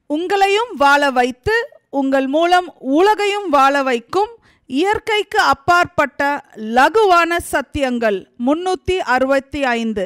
உங்களையும் வாழ வைத்து உங்கள் மூலம் உலகையும் வாழ வைக்கும் இயற்கைக்கு அப்பாற்பட்ட லகுவான சத்தியங்கள் முன்னூத்தி அறுபத்தி ஐந்து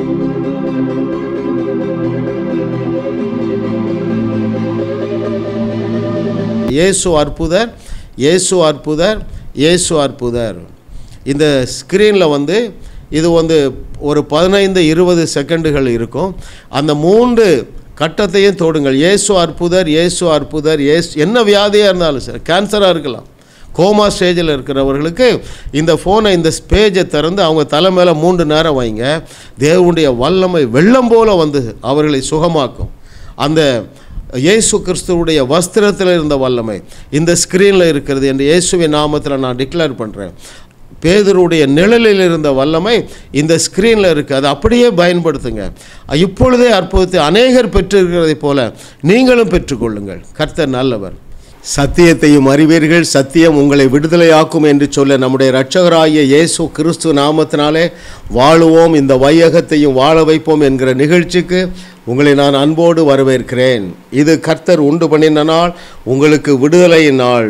இயேசு அற்புதர் இயேசு அற்புதர் இயேசு அற்புதர் இந்த ஸ்க்ரீனில் வந்து இது வந்து ஒரு பதினைந்து இருபது செகண்டுகள் இருக்கும் அந்த மூன்று கட்டத்தையும் தொடுங்கள் இயேசு அற்புதர் இயேசு அற்புதர் இயேசு என்ன வியாதியாக இருந்தாலும் சரி கேன்சராக இருக்கலாம் கோமா ஸ்டேஜில் இருக்கிறவர்களுக்கு இந்த ஃபோனை இந்த பேஜை திறந்து அவங்க தலை மேலே மூன்று நேரம் வைங்க தேவனுடைய வல்லமை வெள்ளம் போல வந்து அவர்களை சுகமாக்கும் அந்த இயேசு கிறிஸ்துவுடைய வஸ்திரத்தில் இருந்த வல்லமை இந்த ஸ்க்ரீனில் இருக்கிறது என்று இயேசுவின் நாமத்தில் நான் டிக்ளேர் பண்ணுறேன் பேதருடைய நிழலில் இருந்த வல்லமை இந்த ஸ்க்ரீனில் இருக்குது அதை அப்படியே பயன்படுத்துங்க இப்பொழுதே அற்புதத்தை அநேகர் பெற்றிருக்கிறதைப் போல நீங்களும் பெற்றுக்கொள்ளுங்கள் கர்த்தர் நல்லவர் சத்தியத்தையும் அறிவீர்கள் சத்தியம் உங்களை விடுதலையாக்கும் என்று சொல்ல நம்முடைய இரட்சகராகிய இயேசு கிறிஸ்து நாமத்தினாலே வாழுவோம் இந்த வையகத்தையும் வாழ வைப்போம் என்கிற நிகழ்ச்சிக்கு உங்களை நான் அன்போடு வரவேற்கிறேன் இது கர்த்தர் உண்டு பண்ணின நாள் உங்களுக்கு விடுதலையின் நாள்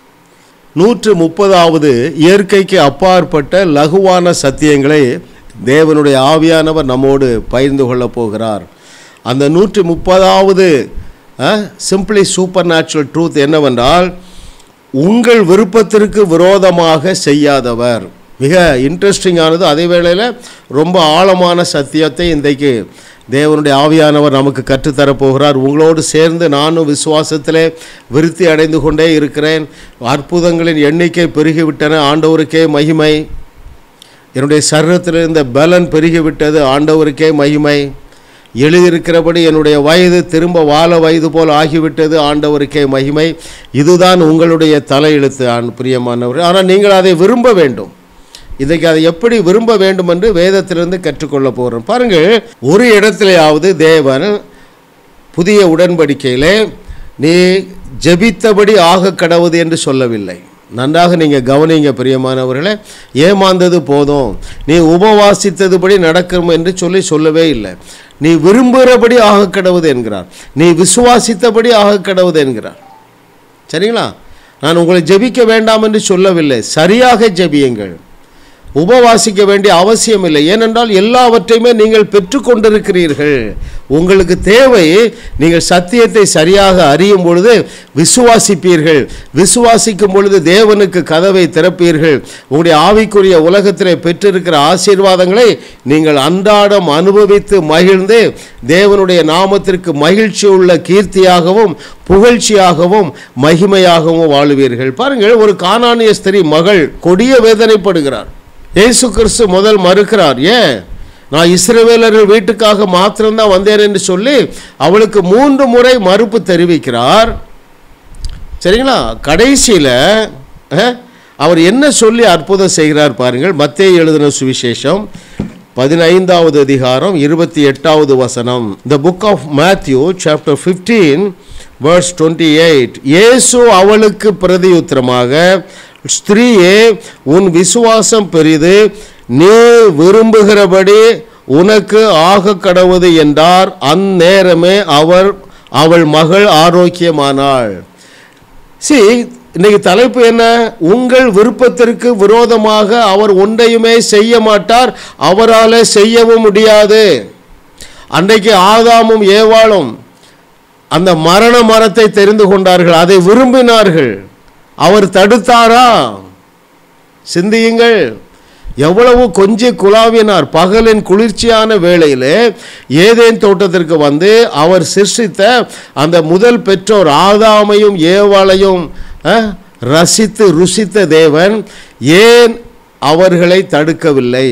நூற்று முப்பதாவது இயற்கைக்கு அப்பாற்பட்ட லகுவான சத்தியங்களை தேவனுடைய ஆவியானவர் நம்மோடு பகிர்ந்து கொள்ளப் போகிறார் அந்த நூற்று முப்பதாவது சிம்பிளி சூப்பர் நேச்சுரல் ட்ரூத் என்னவென்றால் உங்கள் விருப்பத்திற்கு விரோதமாக செய்யாதவர் மிக இன்ட்ரெஸ்டிங்கானது அதே வேளையில் ரொம்ப ஆழமான சத்தியத்தை இன்றைக்கு தேவனுடைய ஆவியானவர் நமக்கு கற்றுத்தரப் போகிறார் உங்களோடு சேர்ந்து நானும் விசுவாசத்திலே விருத்தி அடைந்து கொண்டே இருக்கிறேன் அற்புதங்களின் எண்ணிக்கை பெருகிவிட்டன ஆண்டவருக்கே மகிமை என்னுடைய சரீரத்தில் இருந்த பலன் பெருகிவிட்டது ஆண்டவருக்கே மகிமை எழுதியிருக்கிறபடி என்னுடைய வயது திரும்ப வாழ வயது போல் ஆகிவிட்டது ஆண்டவருக்கே மகிமை இதுதான் உங்களுடைய தலையெழுத்து ஆண் பிரியமானவர் ஆனால் நீங்கள் அதை விரும்ப வேண்டும் இன்றைக்கு அதை எப்படி விரும்ப வேண்டும் என்று வேதத்திலிருந்து கற்றுக்கொள்ள போகிறோம் பாருங்கள் ஒரு இடத்திலேயாவது தேவன் புதிய உடன்படிக்கையிலே நீ ஜெபித்தபடி ஆக கடவுது என்று சொல்லவில்லை நன்றாக நீங்கள் கவனிங்க பிரியமானவர்களே ஏமாந்தது போதும் நீ உபவாசித்ததுபடி நடக்கும் என்று சொல்லி சொல்லவே இல்லை நீ விரும்புகிறபடி ஆக கடவுது என்கிறார் நீ விசுவாசித்தபடி ஆக கடவுது என்கிறார் சரிங்களா நான் உங்களை ஜெபிக்க வேண்டாம் என்று சொல்லவில்லை சரியாக ஜெபியுங்கள் உபவாசிக்க வேண்டிய அவசியம் இல்லை ஏனென்றால் எல்லாவற்றையுமே நீங்கள் பெற்றுக்கொண்டிருக்கிறீர்கள் உங்களுக்கு தேவை நீங்கள் சத்தியத்தை சரியாக அறியும் பொழுது விசுவாசிப்பீர்கள் விசுவாசிக்கும் பொழுது தேவனுக்கு கதவை திறப்பீர்கள் உங்களுடைய ஆவிக்குரிய உலகத்தில் பெற்றிருக்கிற ஆசீர்வாதங்களை நீங்கள் அன்றாடம் அனுபவித்து மகிழ்ந்து தேவனுடைய நாமத்திற்கு மகிழ்ச்சி உள்ள கீர்த்தியாகவும் புகழ்ச்சியாகவும் மகிமையாகவும் வாழுவீர்கள் பாருங்கள் ஒரு காணானிய ஸ்திரீ மகள் கொடிய வேதனைப்படுகிறார் இயேசு கிறிஸ்து முதல் மறுக்கிறார் ஏன் நான் இஸ்ரவேலர்கள் வீட்டுக்காக மாத்திரம்தான் வந்தேன் என்று சொல்லி அவளுக்கு மூன்று முறை மறுப்பு தெரிவிக்கிறார் சரிங்களா கடைசியில் அவர் என்ன சொல்லி அற்புதம் செய்கிறார் பாருங்கள் மத்திய எழுதின சுவிசேஷம் பதினைந்தாவது அதிகாரம் இருபத்தி எட்டாவது வசனம் the book of Matthew chapter fifteen verse twenty eight இயேசு அவளுக்கு பிரதியுத்தரமாக ஸ்திரீயே உன் விசுவாசம் பெரிது நீ விரும்புகிறபடி உனக்கு ஆக கடவுது என்றார் அந்நேரமே அவர் அவள் மகள் ஆரோக்கியமானாள் சி இன்னைக்கு தலைப்பு என்ன உங்கள் விருப்பத்திற்கு விரோதமாக அவர் ஒன்றையுமே செய்ய மாட்டார் அவரால் செய்யவும் முடியாது அன்றைக்கு ஆதாமும் ஏவாளும் அந்த மரண மரத்தை தெரிந்து கொண்டார்கள் அதை விரும்பினார்கள் அவர் தடுத்தாரா சிந்தியுங்கள் எவ்வளவு கொஞ்சி குழாவினார் பகலின் குளிர்ச்சியான வேளையிலே ஏதேன் தோட்டத்திற்கு வந்து அவர் சிருஷ்டித்த அந்த முதல் பெற்றோர் ஆதாமையும் ஏவாளையும் ரசித்து ருசித்த தேவன் ஏன் அவர்களை தடுக்கவில்லை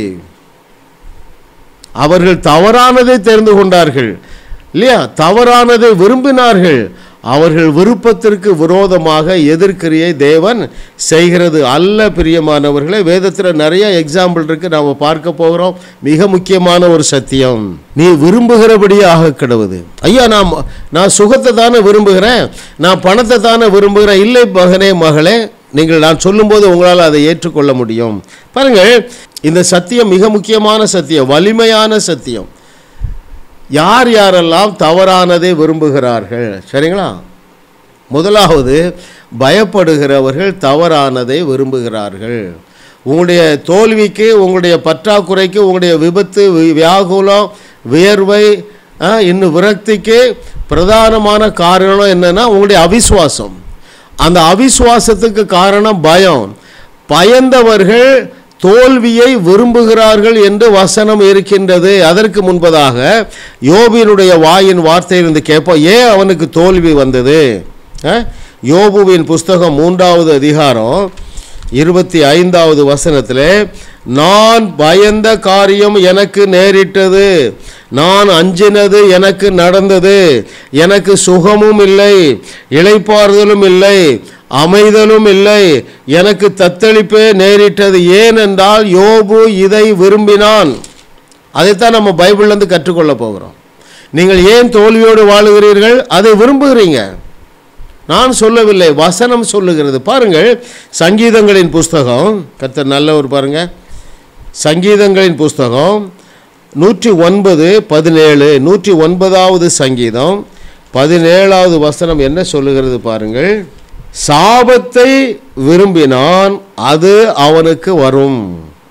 அவர்கள் தவறானதை தெரிந்து கொண்டார்கள் இல்லையா தவறானதை விரும்பினார்கள் அவர்கள் விருப்பத்திற்கு விரோதமாக எதிர்க்கிறியை தேவன் செய்கிறது அல்ல பிரியமானவர்களே வேதத்தில் நிறைய எக்ஸாம்பிள் இருக்கு நாம் பார்க்க போகிறோம் மிக முக்கியமான ஒரு சத்தியம் நீ விரும்புகிறபடியே ஆக கிடவுது ஐயா நான் நான் சுகத்தை தானே விரும்புகிறேன் நான் பணத்தை தானே விரும்புகிறேன் இல்லை மகனே மகளே நீங்கள் நான் சொல்லும்போது உங்களால் அதை ஏற்றுக்கொள்ள முடியும் பாருங்கள் இந்த சத்தியம் மிக முக்கியமான சத்தியம் வலிமையான சத்தியம் யார் யாரெல்லாம் தவறானதை விரும்புகிறார்கள் சரிங்களா முதலாவது பயப்படுகிறவர்கள் தவறானதை விரும்புகிறார்கள் உங்களுடைய தோல்விக்கு உங்களுடைய பற்றாக்குறைக்கு உங்களுடைய விபத்து வி- வியாகுலம் வியர்வை ஆ, இன்னும் விரக்திக்கு பிரதானமான காரணம் என்னன்னா உங்களுடைய அவிசுவாசம் அந்த அவிசுவாசத்துக்கு காரணம் பயம் பயந்தவர்கள் தோல்வியை விரும்புகிறார்கள் என்று வசனம் இருக்கின்றது அதற்கு முன்பதாக யோபினுடைய வாயின் வார்த்தையிலிருந்து கேட்போம் ஏன் அவனுக்கு தோல்வி வந்தது அஹ்? யோபுவின் புஸ்தகம் மூன்றாவது அதிகாரம் இருபத்தி ஐந்தாவது வசனத்திலே நான் பயந்த காரியம் எனக்கு நேரிட்டது நான் அஞ்சினது எனக்கு நடந்தது எனக்கு சுகமும் இல்லை இளைப்பாறுதலும் இல்லை அமைதலும் இல்லை எனக்கு தத்தளிப்பே நேரிட்டது ஏனென்றால் யோபு இதை விரும்பினான் அதைத்தான் நம்ம பைபிள்லேருந்து கற்றுக்கொள்ள போகிறோம் நீங்கள் ஏன் தோல்வியோடு வாழுகிறீர்கள் அதை விரும்புகிறீங்க நான் சொல்லவில்லை வசனம் சொல்லுகிறது பாருங்கள் சங்கீதங்களின் புஸ்தகம் கர்த்தர் நல்லவர் பாருங்க சங்கீதங்களின் புஸ்தகம் நூற்றி ஒன்பது பதினேழு நூற்றி ஒன்பதாவது சங்கீதம் பதினேழாவது வசனம் என்ன சொல்லுகிறது பாருங்கள் சாபத்தை விரும்பினான் அது அவனுக்கு வரும்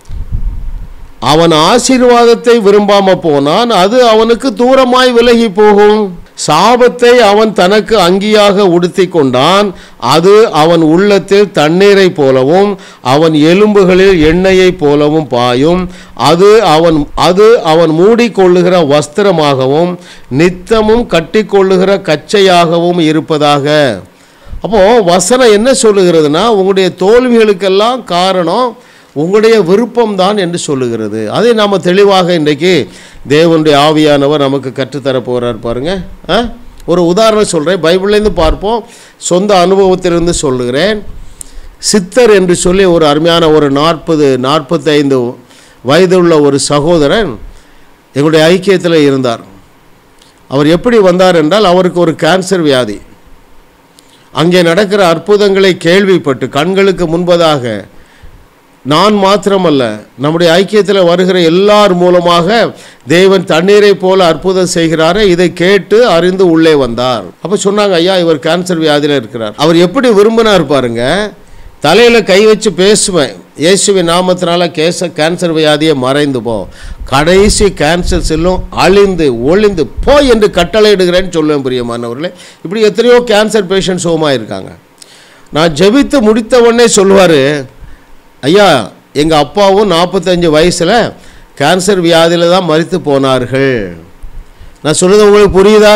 அவன் ஆசீர்வாதத்தை விரும்பாம போனான் அது அவனுக்கு தூரமாய் விலகி போகும் சாபத்தை அவன் தனக்கு அங்கியாக உடுத்தி கொண்டான் அது அவன் உள்ளத்தில் தண்ணீரை போலவும் அவன் எலும்புகளில் எண்ணெயைப் போலவும் பாயும் அது அவன் அது அவன் மூடிக்கொள்ளுகிற வஸ்திரமாகவும் நித்தமும் கட்டிக்கொள்ளுகிற கச்சையாகவும் இருப்பதாக அப்போ வசனம் என்ன சொல்லுகிறதுனா உங்களுடைய தோல்விகளுக்கெல்லாம் காரணம் உங்களுடைய விருப்பம்தான் என்று சொல்லுகிறது அதை நாம் தெளிவாக இன்றைக்கு தேவனுடைய ஆவியானவர் நமக்கு கற்றுத்தர போகிறார் பாருங்க ஆ? ஒரு உதாரணம் சொல்கிறேன் பைபிள்லேருந்து பார்ப்போம் சொந்த அனுபவத்திலிருந்து சொல்லுகிறேன் சித்தர் என்று சொல்லி ஒரு அருமையான ஒரு நாற்பது நாற்பத்தைந்து வயதுள்ள ஒரு சகோதரன் எங்களுடைய ஐக்கியத்தில் இருந்தார் அவர் எப்படி வந்தார் என்றால் அவருக்கு ஒரு கேன்சர் வியாதி அங்கே நடக்கிற அற்புதங்களை கேள்விப்பட்டு கண்களுக்கு முன்பதாக நான் மாத்திரமல்ல நம்முடைய ஐக்கியத்தில் வருகிற எல்லார் மூலமாக தேவன் தண்ணீரை போல அற்புதம் செய்கிறாரே இதை கேட்டு அறிந்து உள்ளே வந்தார் அப்போ சொன்னாங்க ஐயா இவர் கேன்சர் வியாதியில் இருக்கிறார் அவர் எப்படி விரும்பினார் பாருங்க தலையில் கை வச்சு பேசுவேன் இயேசுவின் நாமத்தினால கேச கேன்சர் வியாதியை மறைந்து போ கடைசி கேன்சர் செல்லும் அழிந்து ஒளிந்து போ என்று கட்டளையிடுகிறேன்னு சொல்லுவேன் பிரியமானவர்களே இப்படி எத்தனையோ கேன்சர் பேஷண்ட் சுகமாக இருக்காங்க நான் ஜெபித்து முடித்த உடனே சொல்லுவார் ஐயா எங்கள் அப்பாவும் நாற்பத்தஞ்சு வயசில் கேன்சர் வியாதியில் தான் மரித்து போனார்கள் நான் சொல்கிறது உங்களுக்கு புரியுதா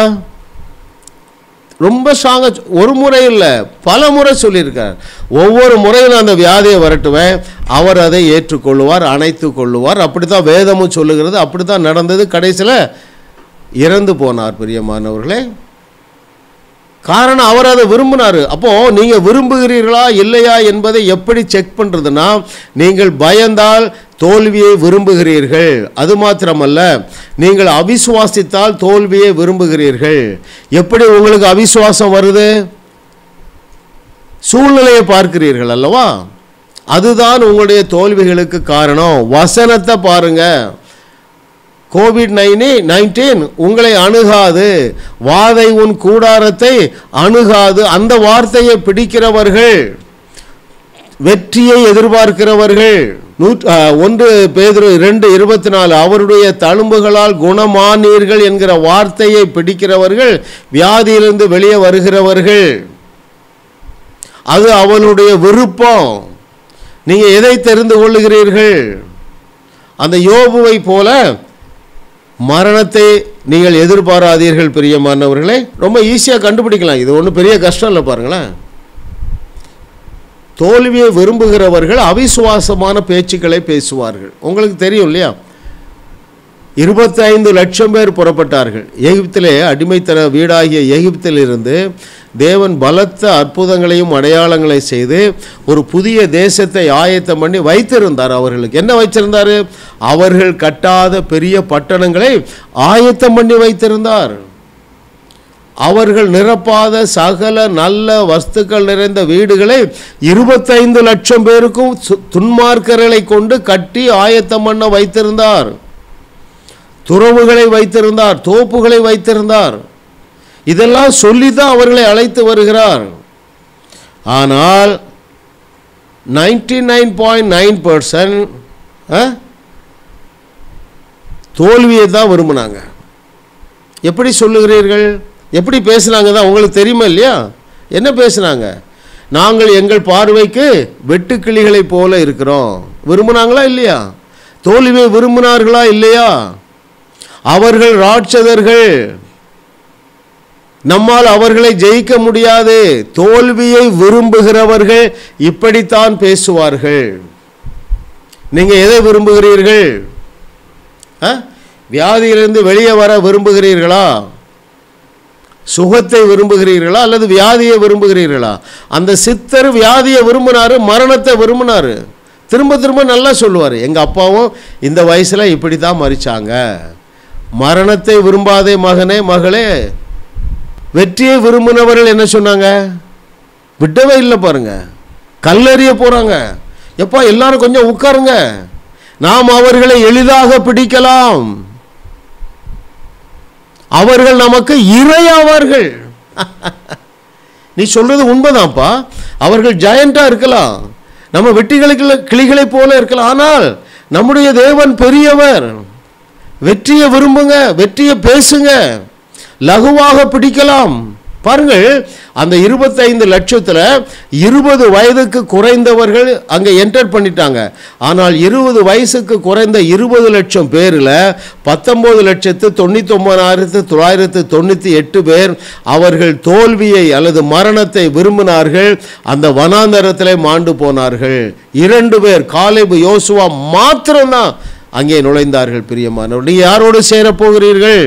ரொம்ப ஸ்ட்ராங்காக ஒரு முறை இல்லை பல முறை சொல்லியிருக்கார் ஒவ்வொரு முறையும் நான் அந்த வியாதியை வரட்டுவேன் அவர் அதை ஏற்றுக்கொள்ளுவார் அணைத்து கொள்ளுவார் அப்படி தான் வேதமும் சொல்லுகிறது அப்படி தான் நடந்தது கடைசியில் இறந்து போனார் பிரியமானவர்களே காரணம் அவர் அதை விரும்பினார் அப்போ நீங்க விரும்புகிறீர்களா இல்லையா என்பதை எப்படி செக் பண்றதுன்னா நீங்கள் பயந்தால் தோல்வியை விரும்புகிறீர்கள் அது மாத்திரமல்ல நீங்கள் அவிசுவாசித்தால் தோல்வியை விரும்புகிறீர்கள் எப்படி உங்களுக்கு அவிசுவாசம் வருது சூழ்நிலையை பார்க்கிறீர்கள் அல்லவா அதுதான் உங்களுடைய தோல்விகளுக்கு காரணம் வசனத்தை பாருங்க கோவிட் நைனி நைன்டீன் உங்களை அணுகாது வாதை உன் கூடாரத்தை அணுகாது அந்த வார்த்தையை பிடிக்கிறவர்கள் வெற்றியை எதிர்பார்க்கிறவர்கள் நூற் ஆ, ஒன்று பேதுரு ரெண்டு இருபத்தி நாலு அவருடைய தழும்புகளால் குணமானீர்கள் என்கிற வார்த்தையை பிடிக்கிறவர்கள் வியாதியிலிருந்து வெளியே வருகிறவர்கள் அது அவனுடைய விருப்பம் நீங்க எதை தெரிந்து கொள்ளுகிறீர்கள் அந்த யோபுவை போல மரணத்தை நீங்கள் எதிர்பாராதீர்கள் பிரியமானவர்களே ரொம்ப ஈஸியாக கண்டுபிடிக்கலாம் இது ஒன்றும் பெரிய கஷ்டம் இல்லை பாருங்களேன் தோல்வியை விரும்புகிறவர்கள் அவிசுவாசமான பேச்சுக்களை பேசுவார்கள் உங்களுக்கு தெரியும் இல்லையா இருபத்தைந்து லட்சம் பேர் புறப்பட்டார்கள் எகிப்திலே அடிமைத்தன வீடாகிய எகிப்திலிருந்து தேவன் பலத்த அற்புதங்களையும் அடையாளங்களை செய்து ஒரு புதிய தேசத்தை ஆயத்தம் பண்ணி வைத்திருந்தார் அவர்களுக்கு என்ன வைத்திருந்தார் அவர்கள் கட்டாத பெரிய பட்டணங்களை ஆயத்தம் பண்ணி வைத்திருந்தார் அவர்கள் நிரப்பாத சகல நல்ல வஸ்துக்கள் நிறைந்த வீடுகளை இருபத்தைந்து லட்சம் பேருக்கும் சு- துன்மார்க்கர்களை கொண்டு கட்டி ஆயத்தம் பண்ண வைத்திருந்தார் துறவுகளை வைத்திருந்தார் தோப்புகளை வைத்திருந்தார் இதெல்லாம் சொல்லி தான் அவர்களை அழைத்து வருகிறார் ஆனால் நைன்டி நைன் பாயிண்ட் நைன் தோல்வியை தான் விரும்பினாங்க எப்படி சொல்லுகிறீர்கள் எப்படி பேசுனாங்க தான் உங்களுக்கு தெரியுமா இல்லையா என்ன பேசுனாங்க நாங்கள் எங்கள் பார்வைக்கு வெட்டுக்கிளிகளைப் போல இருக்கிறோம் விரும்புனாங்களா இல்லையா தோல்வியை விரும்பினார்களா இல்லையா அவர்கள் ராட்சதர்கள் நம்மால் அவர்களை ஜெயிக்க முடியாது தோல்வியை விரும்புகிறவர்கள் இப்படித்தான் பேசுவார்கள் நீங்க எதை விரும்புகிறீர்கள் ஆ? வியாதியிலிருந்து வெளியே வர விரும்புகிறீர்களா சுகத்தை விரும்புகிறீர்களா அல்லது வியாதியை விரும்புகிறீர்களா அந்த சித்தர் வியாதியை விரும்பினாரு மரணத்தை விரும்பினாரு திரும்ப திரும்ப நல்லா சொல்லுவார் எங்கள் அப்பாவும் இந்த வயசில் இப்படி தான் மறிச்சாங்க மரணத்தை விரும்பாதே மகனே மகளே வெற்றியை விரும்பினவர்கள் என்ன சொன்னாங்க விடவே இல்லை பாருங்க கல்லறிய போறாங்க எப்பா எல்லாரும் கொஞ்சம் உட்காருங்க நாம் அவர்களை எளிதாக பிடிக்கலாம் அவர்கள் நமக்கு இரையாவார்கள் நீ சொல்றது உண்மைதான்ப்பா அவர்கள் ஜெயண்டா இருக்கலாம் நம்ம வெட்டிகளுக்கு கிளிகளைப் போல இருக்கலாம் ஆனால் நம்முடைய தேவன் பெரியவர் வெற்றியை விரும்புங்க வெற்றியை பேசுங்க லகுவாக பிடிக்கலாம் பாருங்கள் அந்த இருபத்தைந்து லட்சத்தில் இருபது வயதுக்கு குறைந்தவர்கள் அங்கே என்டர் பண்ணிட்டாங்க ஆனால் இருபது வயசுக்கு குறைந்த இருபது லட்சம் பேரில் பத்தொம்போது லட்சத்து தொண்ணூத்தொம்பதாயிரத்து தொள்ளாயிரத்து தொண்ணூற்றி எட்டு பேர் அவர்கள் தோல்வியை அல்லது மரணத்தை விரும்பினார்கள் அந்த வனாந்தரத்தில் மாண்டு போனார்கள் இரண்டு பேர் காலேபு யோசுவா மாத்திரம்தான் அங்கே நுழைந்தார்கள் பிரியமானவர் நீ யாரோடு சேரப் போகிறீர்கள்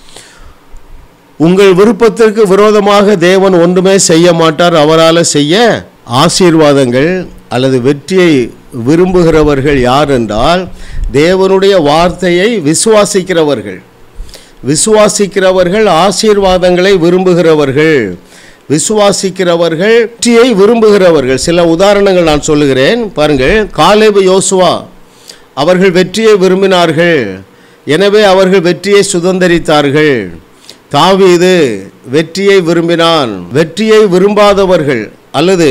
உங்கள் விருப்பத்திற்கு விரோதமாக தேவன் ஒன்றுமே செய்ய மாட்டார் அவரால் செய்ய ஆசீர்வாதங்கள் அல்லது வெற்றியை விரும்புகிறவர்கள் யார் என்றால் தேவனுடைய வார்த்தையை விசுவாசிக்கிறவர்கள் விசுவாசிக்கிறவர்கள் ஆசீர்வாதங்களை விரும்புகிறவர்கள் விசுவாசிக்கிறவர்கள் வெற்றியை விரும்புகிறவர்கள் சில உதாரணங்கள் நான் சொல்லுகிறேன் பாருங்கள் காலேபு யோசுவா அவர்கள் வெற்றியை விரும்பினார்கள் எனவே அவர்கள் வெற்றியை சுதந்தரித்தார்கள் தாவீது வெற்றியை விரும்பினான் வெற்றியை விரும்பாதவர்கள் அல்லது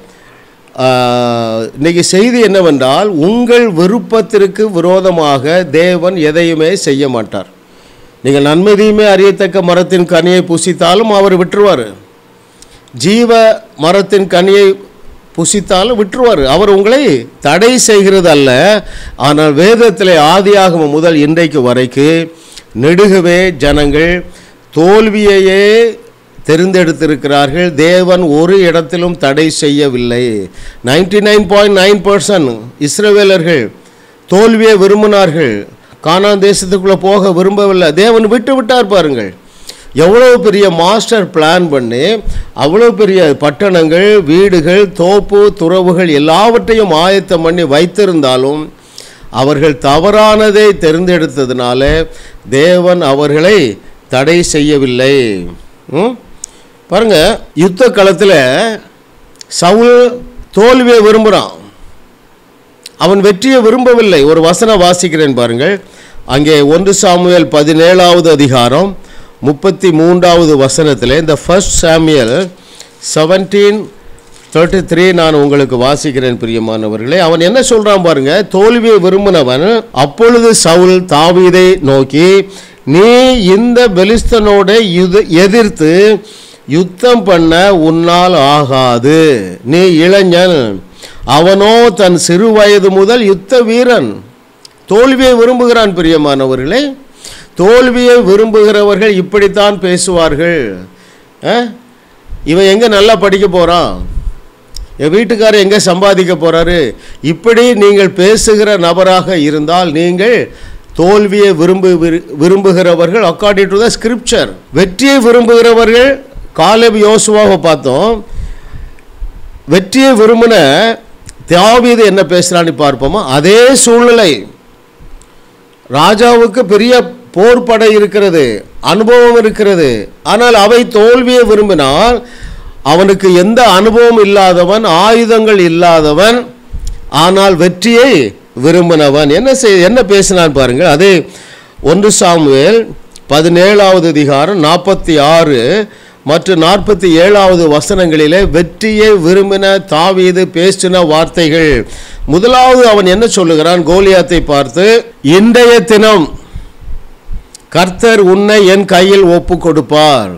ஆஹ், இன்னைக்கு செய்தி என்னவென்றால் உங்கள் விருப்பத்திற்கு விரோதமாக தேவன் எதையுமே செய்ய மாட்டார் நீங்கள் நன்மைதையுமே அறியத்தக்க மரத்தின் கனியை புசித்தாலும் அவர் விட்டுருவார் ஜீவ மரத்தின் கனியை புசித்தாலும் விட்டுருவார் அவர் உங்களை தடை செய்கிறது அல்ல ஆனால் வேதத்தில் ஆதியாகமம் முதல் இன்றைக்கு வரைக்கு நெடுகவே ஜனங்கள் தோல்வியையே தெரிந்தெடுத்திருக்கிறார்கள் தேவன் ஒரு இடத்திலும் தடை செய்யவில்லை ninety nine point nine percent இஸ்ரவேலர்கள் தோல்வியை விரும்பினார்கள் கானான் தேசத்துக்குள்ளே போக விரும்பவில்லை தேவன் விட்டு விட்டார் பாருங்கள் எவ்வளோ பெரிய மாஸ்டர் பிளான் பண்ணி அவ்வளோ பெரிய பட்டணங்கள் வீடுகள் தோப்பு துறவுகள் எல்லாவற்றையும் ஆயத்தம் பண்ணி வைத்திருந்தாலும் அவர்கள் தவறானதை தெரிந்தெடுத்ததுனால தேவன் அவர்களை தடை செய்யவில்லை ம்? பாருங்க யுத்த களத்தில் சவுல் தோல்வியை விரும்புகிறான் அவன் வெற்றியை விரும்பவில்லை ஒரு வசனம் வாசிக்கிறேன் பாருங்கள் அங்கே ஒன்று சாமுவேல் பதினேழாவது அதிகாரம் முப்பத்தி மூன்றாவது வசனத்தில் இந்த ஃபர்ஸ்ட் சாமியல் செவன்டீன் தேர்ட்டி த்ரீ நான் உங்களுக்கு வாசிக்கிறேன் பிரியமானவர்களே அவன் என்ன சொல்றான் பாருங்க தோல்வியை விரும்பினவன் அப்பொழுது சவுல் தாவீதை நோக்கி நீ இந்த பெலிஸ்தனோட யுத எதிர்த்து யுத்தம் பண்ண உன்னால் ஆகாது நீ இளைஞன் அவனோ தன் சிறு வயது முதல் யுத்த வீரன் தோல்வியை விரும்புகிறான் பிரியமானவர்களே தோல்வியை விரும்புகிறவர்கள் இப்படித்தான் பேசுவார்கள் அஹ்? இவன் எங்கே நல்லா படிக்க போகிறான் என் வீட்டுக்காரர் எங்கே சம்பாதிக்க போகிறாரு இப்படி நீங்கள் பேசுகிற நபராக இருந்தால் நீங்கள் தோல்வியை விரும்பு விரு- விரும்புகிறவர்கள் அக்கார்டிங் டு த ஸ்கிரிப்சர் வெற்றியை விரும்புகிறவர்கள் காலேப் யோசுவாவை பார்த்தோம் வெற்றியை விரும்பின தாவீது என்ன பேசுகிறான்னு பார்ப்போமா அதே சூழ்நிலை ராஜாவுக்கு பெரிய போர் படை இருக்கிறது அனுபவம் இருக்கிறது ஆனால் அவை தோல்வியை விரும்பினால் அவனுக்கு எந்த அனுபவம் இல்லாதவன் ஆயுதங்கள் இல்லாதவன் ஆனால் வெற்றியை விரும்பினவன் என்ன செய் என்ன பேசினான் பாருங்கள் அது ஒன்று சாமுவேல் பதினேழாவது அதிகாரம் நாற்பத்தி ஆறு மற்றும் நாற்பத்தி ஏழாவது வசனங்களிலே வெற்றியை விரும்பின தாவீது பேசின வார்த்தைகள் முதலாவது அவன் என்ன சொல்லுகிறான் கோலியாத்தை பார்த்து இன்றைய தினம் கர்த்தர் உன்னை என் கையில் ஒப்பு கொடுப்பார்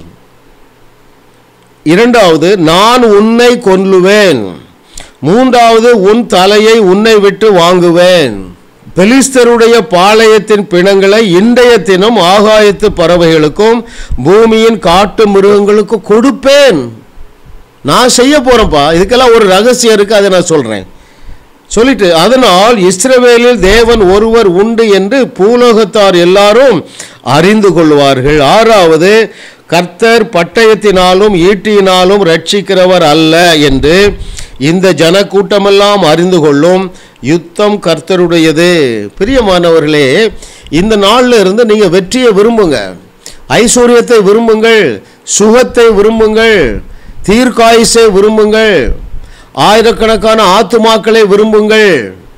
இரண்டாவது நான் உன்னை கொல்லுவேன் மூன்றாவது உன் தலையை உன்னை விட்டு வாங்குவேன் பெலிஸ்தருடைய பாளையத்தின் பிணங்களை இன்றைய தினம் ஆகாயத்து பறவைகளுக்கும் பூமியின் காட்டு மிருகங்களுக்கும் கொடுப்பேன் நான் செய்ய போறேன்ப்பா இதுக்கெல்லாம் ஒரு ரகசியம் இருக்கு அதை நான் சொல்றேன் சொல்லிட்டு அதனால் இஸ்ரவேலில் தேவன் ஒருவர் உண்டு என்று பூலோகத்தார் எல்லாரும் அறிந்து கொள்வார்கள் ஆறாவது கர்த்தர் பட்டயத்தினாலும் ஈட்டியினாலும் ரட்சிக்கிறவர் அல்ல என்று இந்த ஜனக்கூட்டமெல்லாம் அறிந்து கொள்ளும் யுத்தம் கர்த்தருடையது பிரியமானவர்களே இந்த நாள்ல இருந்து நீங்க வெற்றியை விரும்புங்க ஐஸ்வர்யத்தை விரும்புங்கள் சுகத்தை விரும்புங்கள் தீர்க்காயுசை விரும்புங்கள் ஆயிரக்கணக்கான ஆத்துமாக்களை விரும்புங்கள்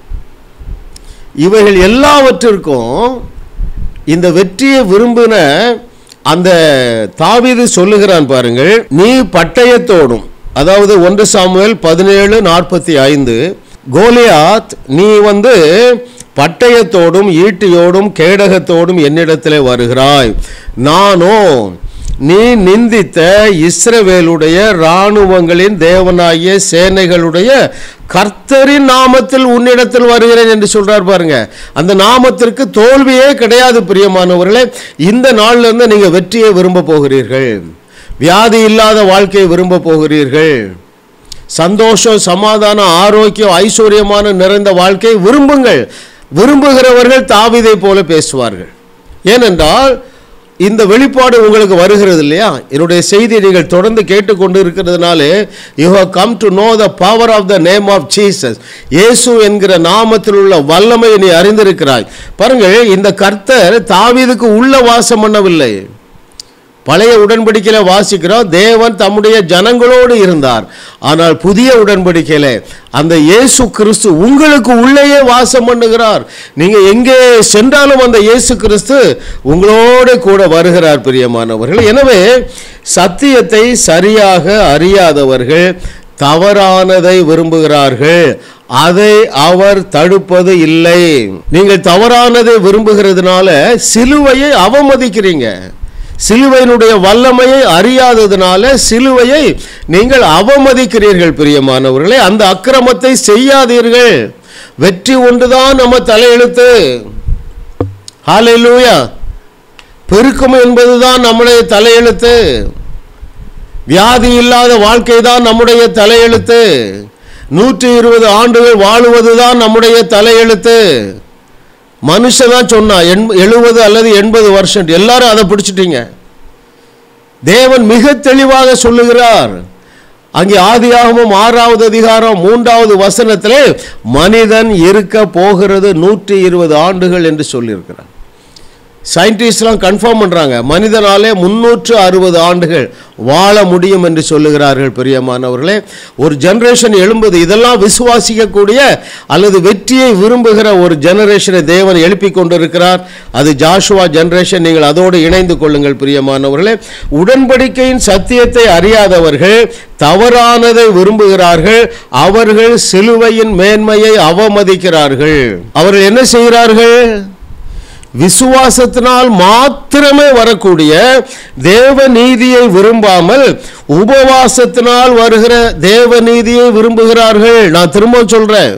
இவைகள் எல்லாவற்றிற்கும் இந்த வெற்றியை விரும்பின அந்த தாவீது சொல்லுகிறான் பாருங்கள் நீ பட்டயத்தோடும் அதாவது ஒன்று சாமுவேல் பதினேழு நாற்பத்தி ஐந்து கோலியாத் நீ வந்து பட்டயத்தோடும் ஈட்டியோடும் கேடகத்தோடும் என்னிடத்தில் வருகிறாய் நானோ நீ நிந்தித்த இஸ்ரவேலுடைய இராணுவங்களின் தேவனாகிய சேனைகளுடைய கர்த்தரின் நாமத்தில் உன்னிடத்தில் வருகிறேன் என்று சொல்றார் பாருங்க அந்த நாமத்திற்கு தோல்வியே கிடையாது பிரியமானவர்களே இந்த நாள்ல இருந்து நீங்க வெற்றியை விரும்ப போகிறீர்கள் வியாதி இல்லாத வாழ்க்கையை விரும்ப போகிறீர்கள் சந்தோஷம் சமாதானம் ஆரோக்கியம் ஐஸ்வர்யமான நிறைந்த வாழ்க்கையை விரும்புங்கள் விரும்புகிறவர்கள் தாவிதை போல பேசுவார்கள் ஏனென்றால் இந்த வெளிப்பாடு உங்களுக்கு வருகிறது இல்லையா என்னுடைய செய்தியை நீங்கள் தொடர்ந்து கேட்டுக்கொண்டு இருக்கிறதுனாலே you have come to know the power of the name of Jesus இயேசு என்கிற நாமத்தில் உள்ள வல்லமையை நீ அறிந்திருக்கிறாய் பாருங்கள் இந்த கர்த்தர் தாவீதுக்கு உள்ள வாசம் பண்ணவில்லை பழைய உடன்படிக்கையில வாசிக்கிறோம் தேவன் தம்முடைய ஜனங்களோடு இருந்தார் ஆனால் புதிய உடன்படிக்கையில அந்த இயேசு கிறிஸ்து உங்களுக்கு உள்ளேயே வாசம் பண்ணுகிறார் நீங்க எங்கே சென்றாலும் அந்த இயேசு கிறிஸ்து உங்களோடு கூட வருகிறார் பிரியமானவர்கள் எனவே சத்தியத்தை சரியாக அறியாதவர்கள் தவறானதை விரும்புகிறார்கள் அதை அவர் தடுப்பது இல்லை நீங்கள் தவறானதை விரும்புகிறதுனால சிலுவையை அவமதிக்கிறீங்க சிலுவையினுடைய வல்லமையை அறியாததுனால சிலுவையை நீங்கள் அவமதிக்கிறீர்கள் பிரியமானவர்களே அந்த அக்கிரமத்தை செய்யாதீர்கள் வெற்றி ஒன்றுதான் நம்ம தலையெழுத்து ஹalleluya பெருக்கம் என்பதுதான் நம்முடைய தலையெழுத்து வியாதி இல்லாத வாழ்க்கை தான் நம்முடைய தலையெழுத்து நூற்றி இருபது ஆண்டுகள் வாழுவதுதான் நம்முடைய தலையெழுத்து மனுஷன் தான் சொன்னான் எண் எழுபது அல்லது எண்பது வருஷம் எல்லாரும் அதை பிடிச்சிட்டீங்க தேவன் மிக தெளிவாக சொல்லுகிறார் அங்கே ஆதியாகமும் ஆறாவது அதிகாரம் மூன்றாவது வசனத்திலே மனிதன் இருக்க போகிறது நூற்றி இருபது ஆண்டுகள் என்று சொல்லியிருக்கிறார் சயின்டிஸ்ட்லாம் கன்ஃபார்ம் பண்ணுறாங்க மனிதனாலே முன்னூற்று அறுபது ஆண்டுகள் வாழ முடியும் என்று சொல்லுகிறார்கள் பிரியமானவர்களே ஒரு ஜெனரேஷன் எழும்புது இதெல்லாம் விசுவாசிக்கக்கூடிய அல்லது வெற்றியை விரும்புகிற ஒரு ஜெனரேஷனை தேவன் எழுப்பி கொண்டிருக்கிறார் அது ஜாஷுவா ஜெனரேஷன் நீங்கள் அதோடு இணைந்து கொள்ளுங்கள் பிரியமானவர்களே உடன்படிக்கையின் சத்தியத்தை அறியாதவர்கள் தவறானதை விரும்புகிறார்கள் அவர்கள் சிலுவையின் மேன்மையை அவமதிக்கிறார்கள் அவர்கள் என்ன செய்கிறார்கள் விசுவாசத்தினால் மாத்திரமே வரக்கூடிய தேவ நீதியை விரும்பாமல் உபவாசத்தினால் வருகிற தேவ நீதியை விரும்புகிறார்கள் நான் திரும்ப சொல்றேன்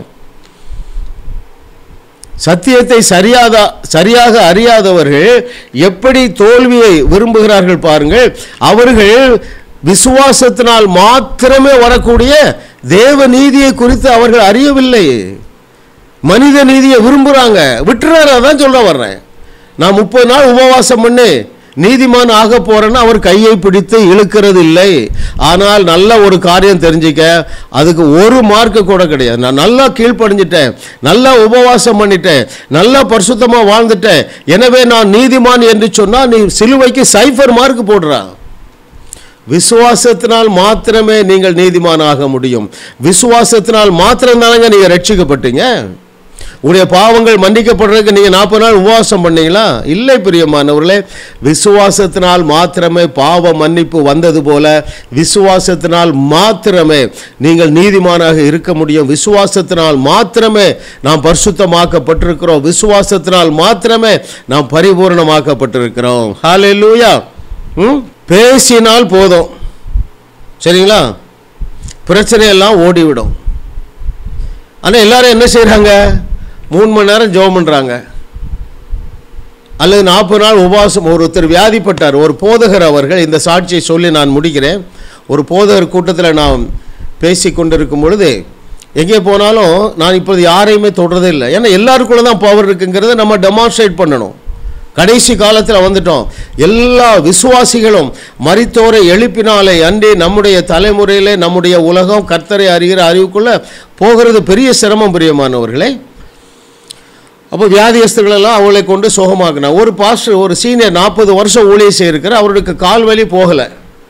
சத்தியத்தை சரியாத சரியாக அறியாதவர்கள் எப்படி தோல்வியை விரும்புகிறார்கள் பாருங்கள் அவர்கள் விசுவாசத்தினால் மாத்திரமே வரக்கூடிய தேவ நீதியை குறித்து அவர்கள் அறியவில்லை மனித நீதியை விரும்புகிறாங்க விட்டுறாரு அதான் சொல்ல வர்றேன் நான் முப்பது நாள் உபவாசம் பண்ணி நீதிமான் ஆக போறேன்னு அவர் கையை பிடித்து இழுக்கிறது இல்லை ஆனால் நல்ல ஒரு காரியம் தெரிஞ்சுக்க அதுக்கு ஒரு மார்க்கு கூட கிடையாது நான் நல்லா கீழ்ப்படிஞ்சிட்டேன் நல்லா உபவாசம் பண்ணிட்டேன் நல்லா பரிசுத்தமாக வாழ்ந்துட்டேன் எனவே நான் நீதிமான் என்று சொன்னால் நீ சிலுவைக்கு சைஃபர் மார்க் போடுறான் விசுவாசத்தினால் மாத்திரமே நீங்கள் நீதிமான் ஆக முடியும் விசுவாசத்தினால் மாத்திரம் தானங்க நீங்கள் ரட்சிக்கப்பட்டீங்க உங்களுடைய பாவங்கள் மன்னிக்கப்படுறதுக்கு நீங்கள் நாற்பது நாள் உபவாசம் பண்ணீங்களா இல்லை பிரியமானவர்களே விசுவாசத்தினால் மாத்திரமே பாவ மன்னிப்பு வந்தது போல விசுவாசத்தினால் மாத்திரமே நீங்கள் நீதிமானாக இருக்க முடியும் விசுவாசத்தினால் மாத்திரமே நாம் பரிசுத்தமாக்கப்பட்டிருக்கிறோம் விசுவாசத்தினால் மாத்திரமே நாம் பரிபூரணமாக்கப்பட்டிருக்கிறோம் ஹalleluya ம் பேசினால் போதும் சரிங்களா பிரச்சனையெல்லாம் ஓடிவிடும் ஆனால் எல்லாரும் என்ன செய்கிறாங்க மூணு மணி நேரம் ஜெபம் பண்ணுறாங்க அல்லது நாற்பது நாள் உபவாசம் ஒருத்தர் வியாதிப்பட்டார் ஒரு போதகர் அவர்கள் இந்த சாட்சியை சொல்லி நான் முடிக்கிறேன் ஒரு போதகர் கூட்டத்தில் நான் பேசி கொண்டிருக்கும் பொழுது எங்கே போனாலும் நான் இப்போது யாரையுமே தொடுறதே இல்லை ஏன்னா எல்லாருக்குள்ள தான் பவர் இருக்குங்கிறத நம்ம டெமான்ஸ்ட்ரேட் பண்ணணும் கடைசி காலத்தில் வந்துட்டோம் எல்லா விசுவாசிகளும் மரித்தோரை எழுப்பினாலே அன்றி நம்முடைய தலைமுறையிலே நம்முடைய உலகம் கர்த்தரை அறிகிற அறிவுக்குள்ள போகிறது பெரிய சிரமம் பிரியமானவர்களே அப்போ வியாதியஸ்தர்களெல்லாம் அவளை கொண்டு சுகமாக்குனா ஒரு பாஸ்டர் ஒரு சீனியர் நாற்பது வருஷம் ஊழியர் செய்யிருக்கிற அவருக்கு கால் வலி போகலை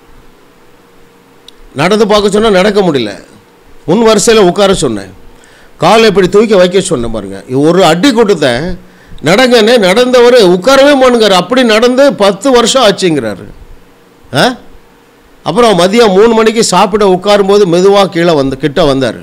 நடந்து பார்க்க சொன்னால் நடக்க முடியல முன் வரிசையில் உட்கார சொன்னேன் காலை இப்படி தூக்கி வைக்க சொன்னேன் பாருங்க ஒரு அடி கொடுத்தேன் நடங்கன்னு நடந்தவர் உட்காரவே மானுங்கிறார் அப்படி நடந்து பத்து வருஷம் ஆச்சுங்கிறாரு ஆ அப்புறம் மதியம் மூணு மணிக்கு சாப்பிட உட்காரும்போது மெதுவாக கீழே வந்து கிட்ட வந்தார்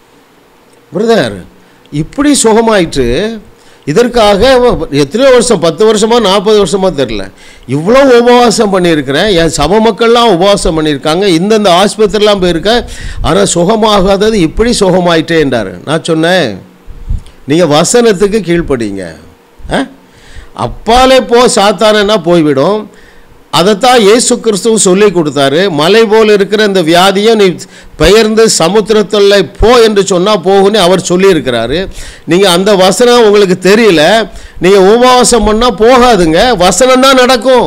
பிரதர் இப்படி சுகமாயிற்று இதற்காக எத்தனையோ வருஷம் பத்து வருஷமா நாற்பது வருஷமா தெரில இவ்வளோ உபவாசம் பண்ணியிருக்கிறேன் என் சப மக்கள்லாம் உபவாசம் பண்ணியிருக்காங்க இந்தந்த ஆஸ்பத்திரிலாம் போயிருக்கேன் ஆனால் சுகமாகாதது இப்படி சுகமாயிட்டே என்றார் நான் சொன்னேன் நீங்கள் வசனத்துக்கு கீழ்ப்படிங்க ஆ? அப்பாலே போ சாத்தானன்னா போய்விடும் அதைத்தான் இயேசு கிறிஸ்துவும் சொல்லி கொடுத்தாரு மலை போல் இருக்கிற இந்த வியாதியை நீ பெயர்ந்து சமுத்திரத்தில் போ என்று சொன்னால் போகுன்னு அவர் சொல்லியிருக்கிறாரு நீங்கள் அந்த வசனம் உங்களுக்கு தெரியல நீங்கள் உபவாசம் பண்ணால் போகாதுங்க வசனம் தான் நடக்கும்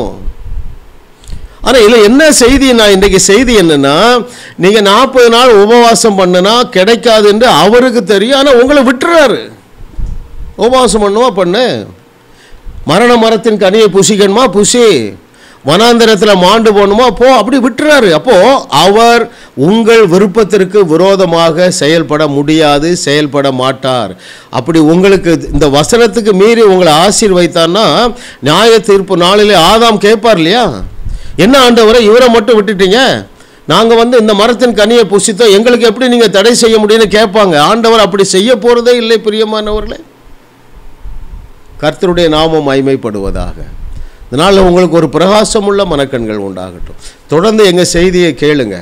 ஆனால் இதில் என்ன செய்தி நான் இன்றைக்கி செய்தி என்னென்னா நீங்கள் நாற்பது நாள் உபவாசம் பண்ணுனா கிடைக்காது என்று அவருக்கு தெரியும் ஆனால் உங்களை விட்டுறாரு உபவாசம் பண்ணுவா பண்ணு மரண மரத்தின் கனியை புசிக்கணுமா புசி வனாந்தரத்தில் மாண்டு போகணுமா போ அப்படி விட்டுறாரு அப்போ அவர் உங்கள் விருப்பத்திற்கு விரோதமாக செயல்பட முடியாது செயல்பட மாட்டார் அப்படி உங்களுக்கு இந்த வசனத்துக்கு மீறி உங்களை ஆசீர்வைத்தார்னா நியாய தீர்ப்பு நாளிலே ஆதாம் கேட்பார் இல்லையா என்ன ஆண்டவரை இவரை மட்டும் விட்டுட்டீங்க நாங்கள் வந்து இந்த மரத்தின் கனியை புசித்தோம் எங்களுக்கு எப்படி நீங்கள் தடை செய்ய முடியும்னு கேட்பாங்க ஆண்டவர் அப்படி செய்ய போகிறதே இல்லை பிரியமானவர்களே கர்த்தருடைய நாமம் மைமைப்படுவதாக இதனால் உங்களுக்கு ஒரு பிரகாசமுள்ள மனக்கண்கள் உண்டாகட்டும் தொடர்ந்து எங்கள் செய்தியை கேளுங்க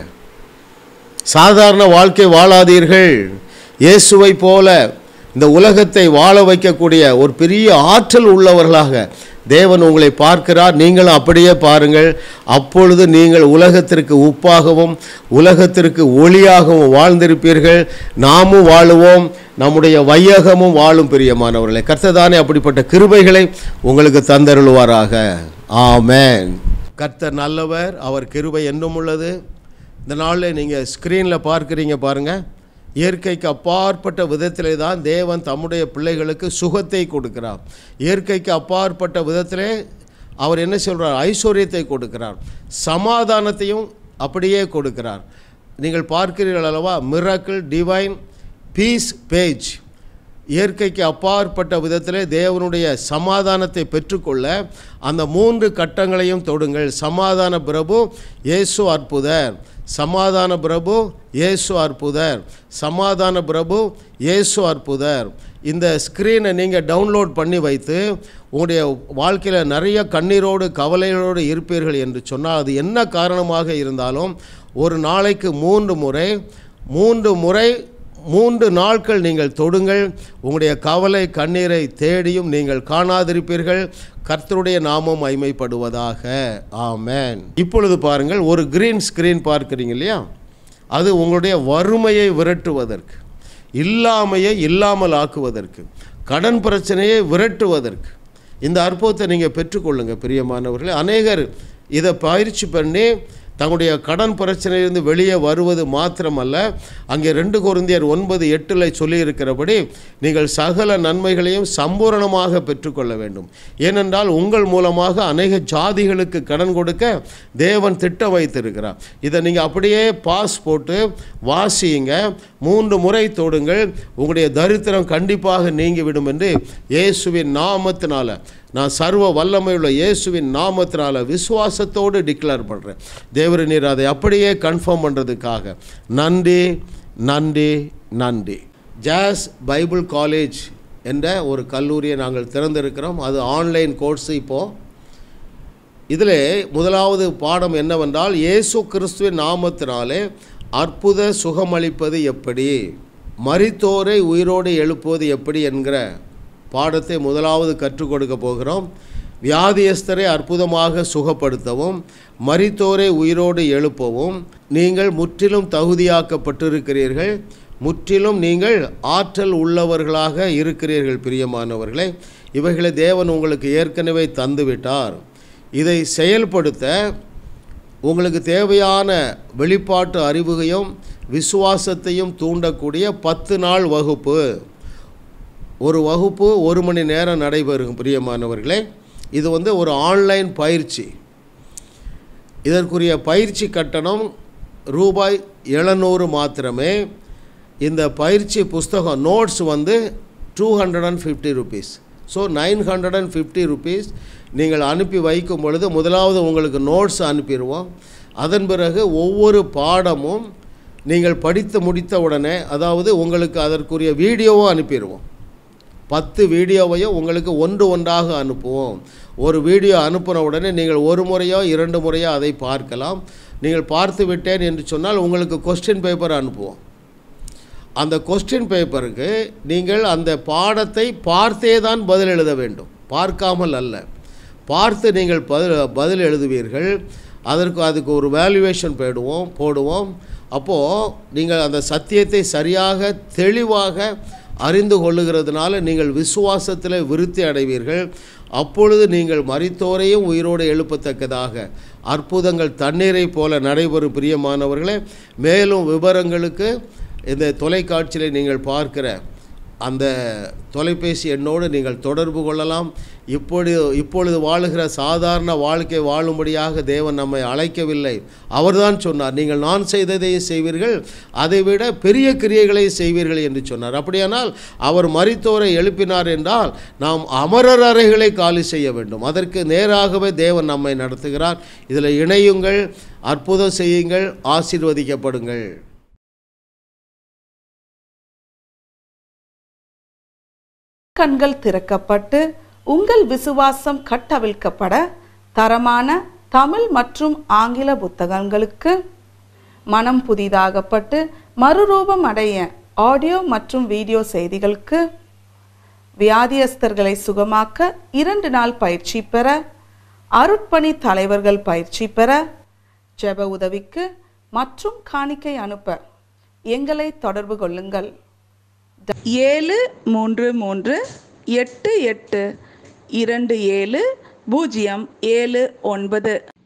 சாதாரண வாழ்க்கை வாழாதீர்கள் இயேசுவை போல இந்த உலகத்தை வாழ வைக்கக்கூடிய ஒரு பெரிய ஆற்றல் உள்ளவர்களாக தேவன் உங்களை பார்க்கிறார் நீங்களும் அப்படியே பாருங்கள் அப்பொழுது நீங்கள் உலகத்திற்கு உப்பாகவும் உலகத்திற்கு ஒளியாகவும் வாழ்ந்திருப்பீர்கள் நாமும் வாழுவோம் நம்முடைய வையகமும் வாழும் பிரியமானவர்களே கர்த்ததானே அப்படிப்பட்ட கிருபைகளை உங்களுக்கு தந்தருளுவாராக ஆமென் கர்த்தர் நல்லவர் அவர் கிருபை என்றும் உள்ளது இந்த நாளில் நீங்கள் ஸ்க்ரீனில் பார்க்குறீங்க பாருங்கள் இயற்கைக்கு அப்பாற்பட்ட விதத்திலே தான் தேவன் தம்முடைய பிள்ளைகளுக்கு சுகத்தை கொடுக்கிறார் இயற்கைக்கு அப்பாற்பட்ட விதத்திலே அவர் என்ன சொல்கிறார் ஐஸ்வர்யத்தை கொடுக்கிறார் சமாதானத்தையும் அப்படியே கொடுக்கிறார் நீங்கள் பார்க்கிறீர்கள் அல்லவா மிராக்கிள் டிவைன் பீஸ் பேஜ் இயற்கைக்கு அப்பாற்பட்ட விதத்திலே தேவனுடைய சமாதானத்தை பெற்றுக்கொள்ள அந்த மூன்று கட்டங்களையும் தொடுங்கள் சமாதான பிரபு இயேசு அற்புதர் சமாதான பிரபு இயேசு அற்புதர் சமாதான பிரபு இயேசு அற்புதர் இந்த ஸ்க்ரீனை நீங்கள் டவுன்லோட் பண்ணி வைத்து உங்களுடைய வாழ்க்கையில் நிறைய கண்ணீரோடு கவலைகளோடு இருப்பீர்கள் என்று சொன்னால் அது என்ன காரணமாக இருந்தாலும் ஒரு நாளைக்கு மூன்று முறை மூன்று முறை மூன்று நாட்கள் நீங்கள் தொடுங்கள் உங்களுடைய கவலை கண்ணீரை தேடியும் நீங்கள் காணாதிருப்பீர்கள் கர்த்தருடைய நாமம் ஐமைப்படுவதாக ஆமென் இப்பொழுது பாருங்கள் ஒரு கிரீன் ஸ்கிரீன் பார்க்குறீங்க இல்லையா அது உங்களுடைய வறுமையை விரட்டுவதற்கு இல்லாமையை இல்லாமல் ஆக்குவதற்கு கடன் பிரச்சனையை விரட்டுவதற்கு இந்த அற்புதத்தை நீங்கள் பெற்றுக்கொள்ளுங்க பிரியமானவர்களே அநேகர் இதை பயிற்சி பண்ணி தங்களுடைய கடன் பிரச்சனையிலிருந்து வெளியே வருவது மாத்திரமல்ல அங்கே ரெண்டு கொரிந்தியர் ஒன்பது எட்டில் சொல்லியிருக்கிறபடி நீங்கள் சகல நன்மைகளையும் சம்பூரணமாக பெற்றுக்கொள்ள வேண்டும் ஏனென்றால் உங்கள் மூலமாக அநேக ஜாதிகளுக்கு கடன் கொடுக்க தேவன் திட்டம் வைத்திருக்கிறார் இதை நீங்கள் அப்படியே பாஸ் போட்டு வாசியுங்க மூன்று முறை தொடுங்கள் உங்களுடைய தரித்திரம் கண்டிப்பாக நீங்கிவிடும் என்று இயேசுவின் நாமத்தினால நான் சர்வ வல்லமையுள்ள இயேசுவின் நாமத்தினால விசுவாசத்தோடு டிக்ளேர் பண்ணுறேன் தேவர நீர் அதை அப்படியே கன்ஃபார்ம் பண்ணுறதுக்காக நன்றி நன்றி நன்றி ஜாஸ் பைபிள் காலேஜ் என்ற ஒரு கல்லூரியை நாங்கள் திறந்திருக்கிறோம் அது ஆன்லைன் கோர்ஸ் இப்போது இதில் முதலாவது பாடம் என்னவென்றால் இயேசு கிறிஸ்துவின் நாமத்தினாலே அற்புத சுகமளிப்பது எப்படி மரித்தோரை உயிரோடு எழுப்புவது எப்படி என்கிற பாடத்தை முதலாவது கற்றுக் கொடுக்க போகிறோம் வியாதியஸ்தரை அற்புதமாக சுகப்படுத்தவும் மரித்தோரை உயிரோடு எழுப்பவும் நீங்கள் முற்றிலும் தகுதியாக்கப்பட்டிருக்கிறீர்கள் முற்றிலும் நீங்கள் ஆற்றல் உள்ளவர்களாக இருக்கிறீர்கள் பிரியமானவர்களே இவைகளை தேவன் உங்களுக்கு ஏற்கனவே தந்துவிட்டார் இதை செயல்படுத்த உங்களுக்கு தேவையான வெளிப்பாட்டு அறிவுகையும் விசுவாசத்தையும் தூண்டக்கூடிய பத்து நாள் வகுப்பு ஒரு வகுப்பு ஒரு மணி நேரம் நடைபெறும் பிரியமானவர்களே இது வந்து ஒரு ஆன்லைன் பயிற்சி இதற்குரிய பயிற்சி கட்டணம் ரூபாய் எழுநூறு மாத்திரமே இந்த பயிற்சி புஸ்தகம் நோட்ஸ் வந்து two hundred and fifty rupees so nine hundred and fifty rupees நீங்கள் அனுப்பி வைக்கும் பொழுது முதலாவது உங்களுக்கு நோட்ஸ் அனுப்பிடுவோம் அதன் பிறகு ஒவ்வொரு பாடமும் நீங்கள் படித்து முடித்த உடனே அதாவது உங்களுக்கு அதற்குரிய வீடியோவும் அனுப்பிடுவோம் பத்து வீடியோவையும் உங்களுக்கு ஒன்று ஒன்றாக அனுப்புவோம் ஒரு வீடியோ அனுப்பின உடனே நீங்கள் ஒரு முறையோ இரண்டு முறையோ அதை பார்க்கலாம் நீங்கள் பார்த்து விட்டேன் என்று சொன்னால் உங்களுக்கு கொஸ்டின் பேப்பர் அனுப்புவோம் அந்த கொஸ்டின் பேப்பருக்கு நீங்கள் அந்த பாடத்தை பார்த்தே தான் பதில் எழுத வேண்டும் பார்க்காமல் அல்ல பார்த்து நீங்கள் பதில் பதில் எழுதுவீர்கள் அதற்கு அதுக்கு ஒரு வேல்யூவேஷன் போடுவோம் போடுவோம் அப்போது நீங்கள் அந்த சத்தியத்தை சரியாக தெளிவாக அறிந்து கொள்ளுகிறதுனால நீங்கள் விசுவாசத்தில் விருத்தி அடைவீர்கள் அப்பொழுது நீங்கள் மரித்தோரையும் உயிரோடு எழுப்பத்தக்கதாக அற்புதங்கள் தண்ணீரை போல நடைபெறும் பிரியமானவர்களே மேலும் விவரங்களுக்கு இந்த தொலைக்காட்சியில் நீங்கள் பார்க்கிற அந்த தொலைபேசி எண்ணோடு நீங்கள் தொடர்பு கொள்ளலாம் இப்பொழுது இப்பொழுது வாழுகிற சாதாரண வாழ்க்கை வாழும்படியாக தேவன் நம்மை அழைக்கவில்லை அவர்தான் சொன்னார் நீங்கள் நான் செய்ததையும் செய்வீர்கள் அதைவிட பெரிய கிரியைகளை செய்வீர்கள் என்று சொன்னார் அப்படியானால் அவர் மரித்தோரை எழுப்பினார் என்றால் நாம் அமரர் அறைகளை காலி செய்ய வேண்டும் அதற்கு நேராகவே தேவன் நம்மை நடத்துகிறார் இதில் இணையுங்கள் அற்புதம் செய்யுங்கள் ஆசீர்வதிக்கப்படுங்கள் கண்கள் திறக்கப்பட்டு உங்கள் விசுவாசம் கட்டவிழ்க்கப்பட தரமான தமிழ் மற்றும் ஆங்கில புத்தகங்களுக்கு மனம் புதிதாகப்பட்டு மறுரூபம் அடைய ஆடியோ மற்றும் வீடியோ செய்திகளுக்கு வியாதியஸ்தர்களை சுகமாக்க இரண்டு நாள் பயிற்சி பெற அருட்பணி தலைவர்கள் பயிற்சி பெற ஜெப உதவிக்கு மற்றும் காணிக்கை அனுப்ப எங்களை தொடர்பு கொள்ளுங்கள் ஏழு மூன்று மூன்று எட்டு எட்டு இரண்டு ஏழு பூஜ்ஜியம் ஏழு ஒன்பது